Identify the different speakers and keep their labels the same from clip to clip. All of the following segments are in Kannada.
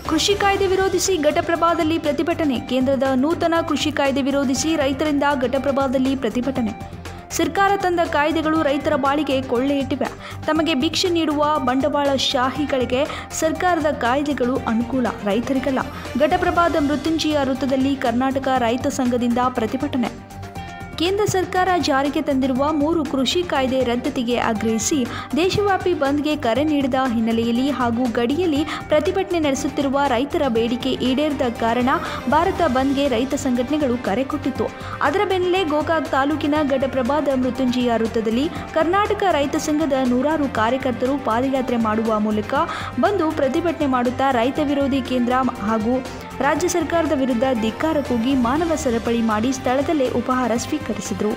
Speaker 1: ಕೃಷಿ ಕಾಯ್ದೆ ವಿರೋಧಿಸಿ ಘಟಪ್ರಭಾದಲ್ಲಿ ಪ್ರತಿಭಟನೆ ಕೇಂದ್ರದ ನೂತನ ಕೃಷಿ ಕಾಯ್ದೆ ವಿರೋಧಿಸಿ ರೈತರಿಂದ ಘಟಪ್ರಭಾದಲ್ಲಿ ಪ್ರತಿಭಟನೆ ಸರ್ಕಾರ ತಂದ ಕಾಯ್ದೆಗಳು ರೈತರ ಬಾಳಿಗೆ ಕೊಳ್ಳೆ ಇಟ್ಟಿವೆ ತಮಗೆ ಭಿಕ್ಷೆ ನೀಡುವ ಬಂಡವಾಳ ಶಾಹಿಗಳಿಗೆ ಸರ್ಕಾರದ ಕಾಯ್ದೆಗಳು ಅನುಕೂಲ ರೈತರಿಗಲ್ಲ ಘಟಪ್ರಭಾದ ಮೃತ್ಯುಂಜಯ ವೃತ್ತದಲ್ಲಿ ಕರ್ನಾಟಕ ರೈತ ಸಂಘದಿಂದ ಪ್ರತಿಭಟನೆ ಕೇಂದ್ರ ಸರ್ಕಾರ ಜಾರಿಗೆ ತಂದಿರುವ ಮೂರು ಕೃಷಿ ಕಾಯ್ದೆ ರದ್ದತಿಗೆ ಆಗ್ರಹಿಸಿ ದೇಶವ್ಯಾಪಿ ಬಂದ್ಗೆ ಕರೆ ನೀಡಿದ ಹಿನ್ನೆಲೆಯಲ್ಲಿ ಹಾಗೂ ಗಡಿಯಲ್ಲಿ ಪ್ರತಿಭಟನೆ ನಡೆಸುತ್ತಿರುವ ರೈತರ ಬೇಡಿಕೆ ಈಡೇರದ ಕಾರಣ ಭಾರತ ಬಂದ್ಗೆ ರೈತ ಸಂಘಟನೆಗಳು ಕರೆ ಕೊಟ್ಟಿತ್ತು ಅದರ ಬೆನ್ನಲ್ಲೇ ಗೋಕಾಕ್ ತಾಲೂಕಿನ ಘಟಪ್ರಭಾದ ಮೃತ್ಯುಂಜಯ ವೃತ್ತದಲ್ಲಿ ಕರ್ನಾಟಕ ರೈತ ಸಂಘದ ನೂರಾರು ಕಾರ್ಯಕರ್ತರು ಪಾದಯಾತ್ರೆ ಮಾಡುವ ಮೂಲಕ ಬಂದು ಪ್ರತಿಭಟನೆ ಮಾಡುತ್ತಾ ರೈತ ವಿರೋಧಿ ಕೇಂದ್ರ ಹಾಗೂ ರಾಜ್ಯ ಸರ್ಕಾರದ ವಿರುದ್ಧ ಧಿಕ್ಕಾರ ಕೂಗಿ ಮಾನವ ಸರಪಳಿ ಮಾಡಿ ಸ್ಥಳದಲ್ಲೇ ಉಪಹಾರ ಸ್ವೀಕರಿಸಿದರು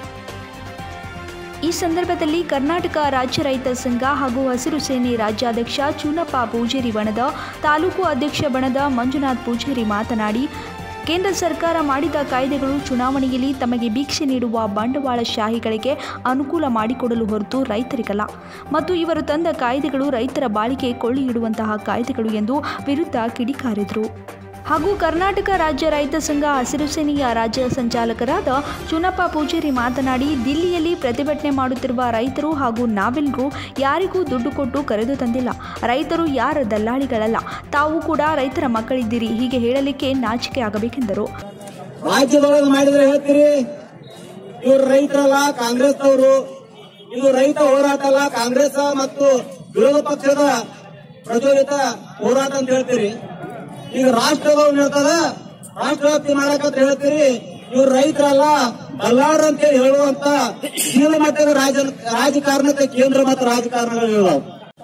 Speaker 1: ಈ ಸಂದರ್ಭದಲ್ಲಿ ಕರ್ನಾಟಕ ರಾಜ್ಯ ರೈತ ಸಂಘ ಹಾಗೂ ಹಸಿರು ಸೇನೆ ರಾಜ್ಯಾಧ್ಯಕ್ಷ ಚೂನಪ್ಪ ಪೂಜೇರಿ ಬಣದ ತಾಲೂಕು ಅಧ್ಯಕ್ಷ ಬಣದ ಮಂಜುನಾಥ್ ಪೂಜೇರಿ ಮಾತನಾಡಿ ಕೇಂದ್ರ ಸರ್ಕಾರ ಮಾಡಿದ ಕಾಯ್ದೆಗಳು ಚುನಾವಣೆಯಲ್ಲಿ ತಮಗೆ ಭಿಕ್ಷೆ ನೀಡುವ ಬಂಡವಾಳಶಾಹಿಗಳಿಗೆ ಅನುಕೂಲ ಮಾಡಿಕೊಡಲು ಹೊರತು ರೈತರಿಗಲ್ಲ ಮತ್ತು ಇವರು ತಂದ ಕಾಯ್ದೆಗಳು ರೈತರ ಬಾಳಿಗೆ ಕೊಳ್ಳಿ ಇಡುವಂತಹ ಕಾಯ್ದೆಗಳು ಎಂದು ವಿರುದ್ಧ ಕಿಡಿಕಾರಿದರು ಹಾಗೂ ಕರ್ನಾಟಕ ರಾಜ್ಯ ರೈತ ಸಂಘ ಹಸಿರು ಸೇನೆಯ ರಾಜ್ಯ ಸಂಚಾಲಕರಾದ ಚುನಪ್ಪ ಪೂಜೇರಿ ಮಾತನಾಡಿ ದಿಲ್ಲಿಯಲ್ಲಿ ಪ್ರತಿಭಟನೆ ಮಾಡುತ್ತಿರುವ ರೈತರು ಹಾಗೂ ನಾವೆಲ್ಲರೂ ಯಾರಿಗೂ ದುಡ್ಡು ಕೊಟ್ಟು ಕರೆದು ತಂದಿಲ್ಲ ರೈತರು ಯಾರ ದಲ್ಲಾಳಿಗಳಲ್ಲ ತಾವು ಕೂಡ ರೈತರ ಮಕ್ಕಳಿದ್ದೀರಿ ಹೀಗೆ ಹೇಳಲಿಕ್ಕೆ ನಾಚಿಕೆ ಆಗಬೇಕೆಂದರು
Speaker 2: ರಾಜ್ಯದೊಳಗೆ ಮಾಡಿದ್ರೆ ಹೇಳ್ತೀರಿ ಇವರು ರೈತರಲ್ಲ ಕಾಂಗ್ರೆಸ್ನವರು ಇದು ರೈತ ಹೋರಾಟ ಅಲ್ಲ ಕಾಂಗ್ರೆಸ್ ಮತ್ತು ವಿರೋಧ ಪಕ್ಷದ ಪ್ರಚೋದಿತ ಹೋರಾಟ ಅಂತ ಹೇಳ್ತೀರಿ ಈಗ ರಾಷ್ಟ್ರದವ್ರು ಹೇಳ್ತಾರ ರಾಷ್ಟ್ರವ್ಯಾಪ್ತಿ ಮಾಡಕಂತ ಹೇಳ್ತೀರಿ ಇವ್ರು ರೈತರಲ್ಲ ಬಲ್ಲಾರ ಅಂತ ಹೇಳಿ ಹೇಳುವಂತ ಕೀಳು ಮಟ್ಟದ ರಾಜ ರಾಜಕಾರಣಕ್ಕೆ ಕೇಂದ್ರ ಮತ್ತು ರಾಜಕಾರಣಗಳು ಹೇಳುವ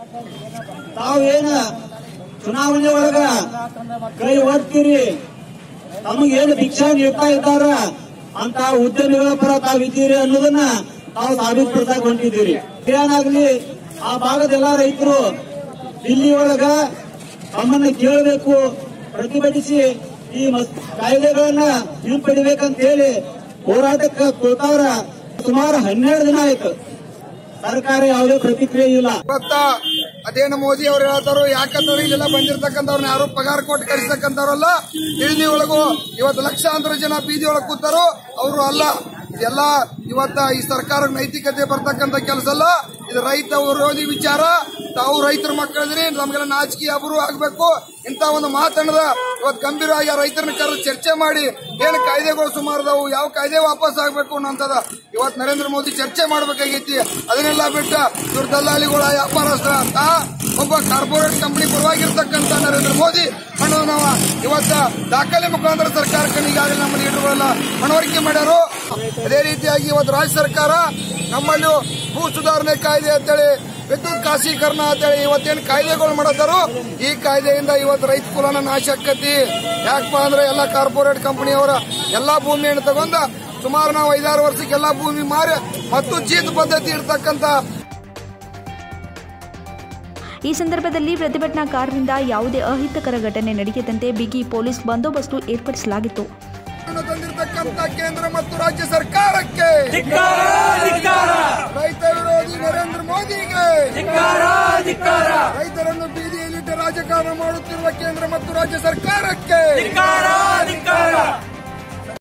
Speaker 2: ತಾವು ಏನ ಚುನಾವಣೆ ಒಳಗ ಕೈ ಒಡ್ತೀರಿ ತಮಗೇನು ಭಿಕ್ಷಾ ನೀಡ್ತಾ ಇದ್ದಾರ ಅಂತ ಉದ್ಯಮಿಗಳ ಪರ ತಾವಿದ್ದೀರಿ ಅನ್ನೋದನ್ನ ತಾವು ಸಾಬೀತುಪಡಿಸಕ್ ಹೊಂಟಿದ್ದೀರಿ ಏನಾಗ್ಲಿ ಆ ಭಾಗದ ಎಲ್ಲಾ ರೈತರು ದಿಲ್ಲಿ ಒಳಗ ತಮ್ಮನ್ನ ಕೇಳಬೇಕು ಪ್ರತಿಭಟಿಸಿ ಈ ಮಸ್- ಕಾಯ್ದೆಗಳನ್ನ ಹಿಂಪಡಿಬೇಕಂತ ಹೇಳಿ ಹೋರಾಟಕ್ಕೆ ಕೂತಾವ್ರ ಸುಮಾರು ಹನ್ನೆರಡು ದಿನ ಆಯ್ತು ಸರ್ಕಾರ ಯಾವುದೇ ಪ್ರತಿಕ್ರಿಯೆ ಇಲ್ಲ
Speaker 3: ಇವತ್ತ ಅದೇನು ಮೋದಿ ಅವ್ರು ಹೇಳ್ತಾರೋ ಯಾಕಂದ್ರೆ ಇಲ್ಲೆಲ್ಲ ಬಂದಿರ್ತಕ್ಕಂಥವ್ರನ್ನ ಯಾರು ಪಗಾರ ಕೊಟ್ಟು ಕಳಿಸ್ತಕ್ಕಂಥವ್ರಲ್ಲ ಇಳಿದಿ ಒಳಗು ಇವತ್ತು ಲಕ್ಷಾಂತರ ಜನ ಬೀದಿ ಒಳಗೆ ಕೂತಾರೋ ಅವರು ಅಲ್ಲ ಇದೆಲ್ಲ ಇವತ್ತ ಈ ಸರ್ಕಾರ ನೈತಿಕತೆ ಬರ್ತಕ್ಕಂಥ ಕೆಲಸ ಅಲ್ಲ ಇದು ರೈತ ವಿರೋಧಿ ವಿಚಾರ ತಾವು ರೈತರ ಮಕ್ಕಳಿದ್ರಿ ನಮ್ಗೆಲ್ಲ ನಾಚಿಕೆ ಅಬರು ಆಗ್ಬೇಕು ಇಂತ ಒಂದು ಮಾತನ್ನದ ಇವತ್ತು ಗಂಭೀರವಾಗಿ ಆ ರೈತರನ್ನ ಕರೆದು ಚರ್ಚೆ ಮಾಡಿ ಏನು ಕಾಯ್ದೆಗಳು ಸುಮಾರದವು ಯಾವ ಕಾಯ್ದೆ ವಾಪಸ್ ಆಗ್ಬೇಕು ಅನ್ನೋಂಥದ ಇವತ್ತು ನರೇಂದ್ರ ಮೋದಿ ಚರ್ಚೆ ಮಾಡ್ಬೇಕಾಗೈತಿ ಅದನ್ನೆಲ್ಲ ಬಿಟ್ಟ ಇವ್ರ ದಲ್ಲಾಳಿಗಳ ವ್ಯಾಪಾರಸ್ಥರ ಅಂತ ಒಬ್ಬ ಕಾರ್ಪೊರೇಟ್ ಕಂಪನಿ ಪರವಾಗಿರ್ತಕ್ಕಂಥ ನರೇಂದ್ರ ಮೋದಿ ಅನ್ನೋದು ನಾವು ಇವತ್ತ ದಾಖಲೆ ಮುಖಾಂತರ ಸರ್ಕಾರಕ್ಕೆ ಈಗಾಗಲೇ ನಮ್ಮ ಲೀಡರ್ಗಳೆಲ್ಲ ಮನವರಿಕೆ ಮಾಡ್ಯಾರು ಅದೇ ರೀತಿಯಾಗಿ ಇವತ್ತು ರಾಜ್ಯ ಸರ್ಕಾರ ನಮ್ಮಲ್ಲಿ ಭೂ ಸುಧಾರಣೆ ಕಾಯ್ದೆ ಅಂತೇಳಿ ವಿದ್ಯುತ್ ಖಾಸೀಕರಣ ಅಂತೇಳಿ ಇವತ್ತೇನು ಕಾಯ್ದೆಗಳು ಮಾಡತ್ತಾರೋ ಈ ಕಾಯ್ದೆಯಿಂದ ಇವತ್ತು ರೈತ ಕುಲನ ನಾಶ ಆಕ್ಕತಿ ಯಾಕಪ್ಪ ಅಂದ್ರೆ ಎಲ್ಲ ಕಾರ್ಪೊರೇಟ್ ಕಂಪನಿಯವರ ಎಲ್ಲಾ ಭೂಮಿಯನ್ನು ತಗೊಂಡ ಸುಮಾರು ನಾವು ಐದಾರು ವರ್ಷಕ್ಕೆ ಎಲ್ಲಾ ಭೂಮಿ ಮಾರಿ ಮತ್ತು ಚೀತ್ ಪದ್ಧತಿ ಇರ್ತಕ್ಕಂಥ
Speaker 1: ಈ ಸಂದರ್ಭದಲ್ಲಿ ಪ್ರತಿಭಟನಾಕಾರರಿಂದ ಯಾವುದೇ ಅಹಿತಕರ ಘಟನೆ ನಡೆಯದಂತೆ ಬಿಗಿ ಪೊಲೀಸ್ ಬಂದೋಬಸ್ತು ಏರ್ಪಡಿಸಲಾಗಿತ್ತು
Speaker 3: ಅನ್ನು ತಂದಿರತಕ್ಕಂತ ಕೇಂದ್ರ ಮತ್ತು ರಾಜ್ಯ ಸರ್ಕಾರಕ್ಕೆ ರೈತ ವಿರೋಧಿ ನರೇಂದ್ರ ಮೋದಿಗೆ ರೈತರನ್ನು ಬೀದಿಯಲ್ಲಿಟ್ಟು ರಾಜಕಾರಣ ಮಾಡುತ್ತಿರುವ ಕೇಂದ್ರ ಮತ್ತು ರಾಜ್ಯ ಸರ್ಕಾರಕ್ಕೆ